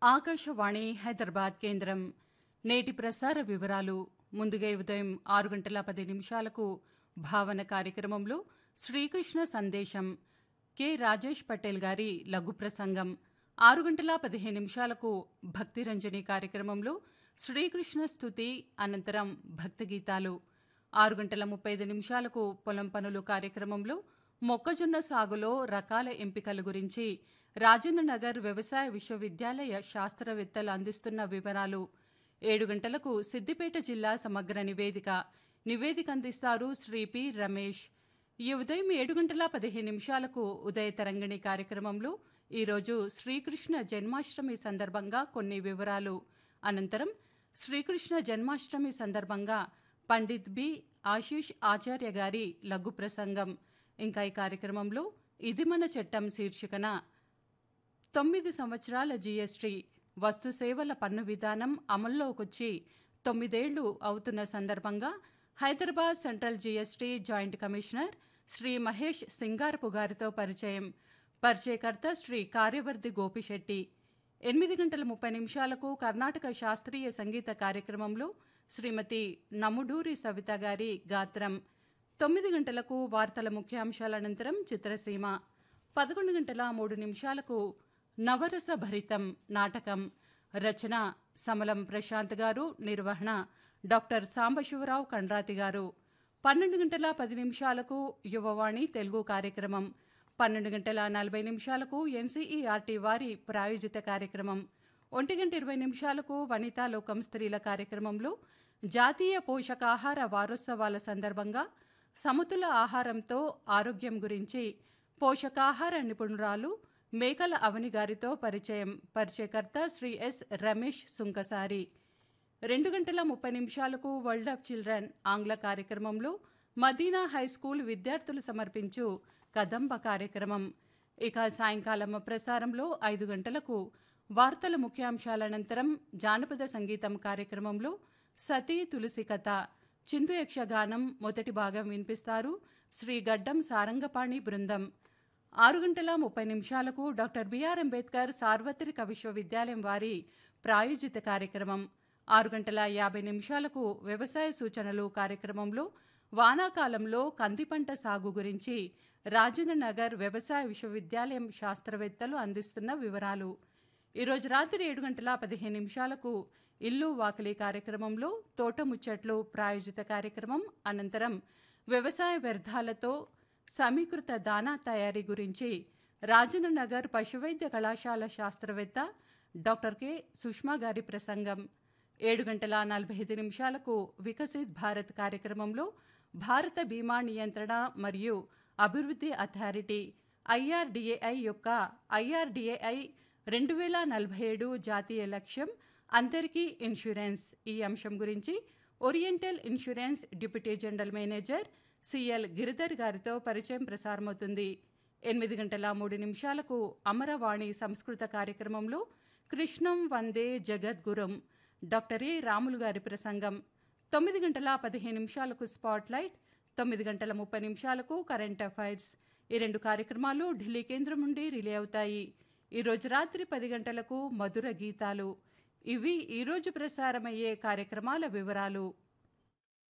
ఆకాశవాణి హైదరాబాద్ కేంద్రం నేటి ప్రసార వివరాలు ముందుగా ఈ ఉదయం ఆరు గంటల పది నిమిషాలకు భావన కార్యక్రమంలో శ్రీకృష్ణ సందేశం కె రాజేష్ పటేల్ గారి లఘు ప్రసంగం ఆరు గంటల పదిహేను నిమిషాలకు భక్తిరంజని కార్యక్రమంలో శ్రీకృష్ణ స్తుతి అనంతరం భక్తి గీతాలు ఆరు గంటల ముప్పై ఐదు నిమిషాలకు పొలం పనులు కార్యక్రమంలో మొక్కజొన్న సాగులో రకాల ఎంపికల గురించి రాజేంద్రనగర్ వ్యవసాయ విశ్వవిద్యాలయ శాస్త్రవేత్తలు అందిస్తున్న వివరాలు ఏడు గంటలకు సిద్దిపేట జిల్లా సమగ్ర నివేదిక నివేదిక అందిస్తారు శ్రీ పి రమేష్ ఈ ఉదయం ఏడు గంటల పదిహేను నిమిషాలకు ఉదయ తరంగిణి కార్యక్రమంలో ఈరోజు శ్రీకృష్ణ జన్మాష్టమి సందర్భంగా కొన్ని వివరాలు అనంతరం శ్రీకృష్ణ జన్మాష్టమి సందర్భంగా పండిత్ బి ఆశీష్ ఆచార్య గారి లఘు ప్రసంగం ఇంకా ఈ కార్యక్రమంలో ఇది మన చట్టం శీర్షికన తొమ్మిది సంవత్సరాల జీఎస్టీ వస్తు సేవల పన్ను విధానం అమల్లోకొచ్చి తొమ్మిదేళ్లు అవుతున్న సందర్భంగా Hyderabad central GST joint commissioner Shri Mahesh Singarapu గారితో పరిచయం పరిచయకర్త శ్రీ కార్యవర్ధి గోపిశెట్టి ఎనిమిది గంటల ముప్పై నిమిషాలకు కర్ణాటక శాస్త్రీయ సంగీత కార్యక్రమంలో శ్రీమతి నముడూరి సవిత గారి గాత్రం తొమ్మిది గంటలకు వార్తల ముఖ్యాంశాల అనంతరం చిత్రసీమ పదకొండు గంటల మూడు నిమిషాలకు నవరస భరితం నాటకం రచన సమలం ప్రశాంత్ గారు నిర్వహణ డాక్టర్ సాంబశివరావు కండ్రాతి గారు పన్నెండు గంటల పది నిమిషాలకు యువవాణి తెలుగు కార్యక్రమం పన్నెండు గంటల నలభై నిమిషాలకు ఎన్సీఈఆర్టీ వారి ప్రాయోజిత కార్యక్రమం ఒంటి గంట ఇరవై నిమిషాలకు వనితా లోకం స్త్రీల కార్యక్రమంలో జాతీయ పోషకాహార వారోత్సవాల సందర్భంగా సమతుల ఆహారంతో ఆరోగ్యం గురించి పోషకాహార నిపుణురాలు మేకల అవని గారితో పరిచయం పరిచయకర్త శ్రీ ఎస్ రమేష్ సుంకసారి రెండు గంటల ముప్పై నిమిషాలకు వరల్డ్ ఆఫ్ చిల్డ్రన్ ఆంగ్ల కార్యక్రమంలో మదీనా హై స్కూల్ విద్యార్థులు సమర్పించు కదంబ కార్యక్రమం ఇక సాయంకాలం ప్రసారంలో ఐదు గంటలకు వార్తల ముఖ్యాంశాల అనంతరం జానపద సంగీతం కార్యక్రమంలో సతీ తులసి కథ చిందు యక్షగానం మొదటి భాగం వినిపిస్తారు శ్రీ గడ్డం సారంగపాణి బృందం ఆరు గంటల ముప్పై నిమిషాలకు డాక్టర్ బిఆర్ అంబేద్కర్ సార్వత్రిక విశ్వవిద్యాలయం వారి ప్రాయోజిత కార్యక్రమం ఆరు గంటల యాభై నిమిషాలకు వ్యవసాయ సూచనలు కార్యక్రమంలో వానాకాలంలో కంది పంట సాగు గురించి రాజేంద్రనగర్ వ్యవసాయ విశ్వవిద్యాలయం శాస్త్రవేత్తలు అందిస్తున్న వివరాలు ఈరోజు రాత్రి ఏడు గంటల పదిహేను నిమిషాలకు ఇల్లు వాకిలి కార్యక్రమంలో తోట ముచ్చట్లు ప్రాయోజిత కార్యక్రమం అనంతరం వ్యవసాయ వ్యర్థాలతో సమీకృత దానా తయారీ గురించి రాజేంద్రనగర్ పశువైద్య కళాశాల శాస్త్రవేత్త డాక్టర్ కె సుష్మా గారి ప్రసంగం ఏడు గంటల నలభై ఐదు నిమిషాలకు వికసిత్ భారత్ కార్యక్రమంలో భారత బీమా నియంత్రణ మరియు అభివృద్ధి అథారిటీ ఐఆర్డీఏఐ యొక్క ఐఆర్డీఏఐ రెండు వేల నలభై ఏడు జాతీయ లక్ష్యం అందరికీ ఇన్సూరెన్స్ ఈ అంశం గురించి Oriental Insurance deputy general manager CL Giridhar గారితో పరిచయం ప్రసారమవుతుంది ఎనిమిది గంటల మూడు నిమిషాలకు అమరవాణి సంస్కృత కార్యక్రమంలో కృష్ణం వందే జగద్గురం డాక్టర్ ఏ రాములు గారి ప్రసంగం తొమ్మిది గంటల పదిహేను నిమిషాలకు స్పాట్లైట్ తొమ్మిది గంటల ముప్పై నిమిషాలకు కరెంట్ అఫైర్స్ ఈ రెండు కార్యక్రమాలు ఢిల్లీ కేంద్రం నుండి రిలే అవుతాయి ఈరోజు రాత్రి పది గంటలకు మధుర గీతాలు ఇవి ఈరోజు ప్రసారమయ్యే కార్యక్రమాల వివరాలు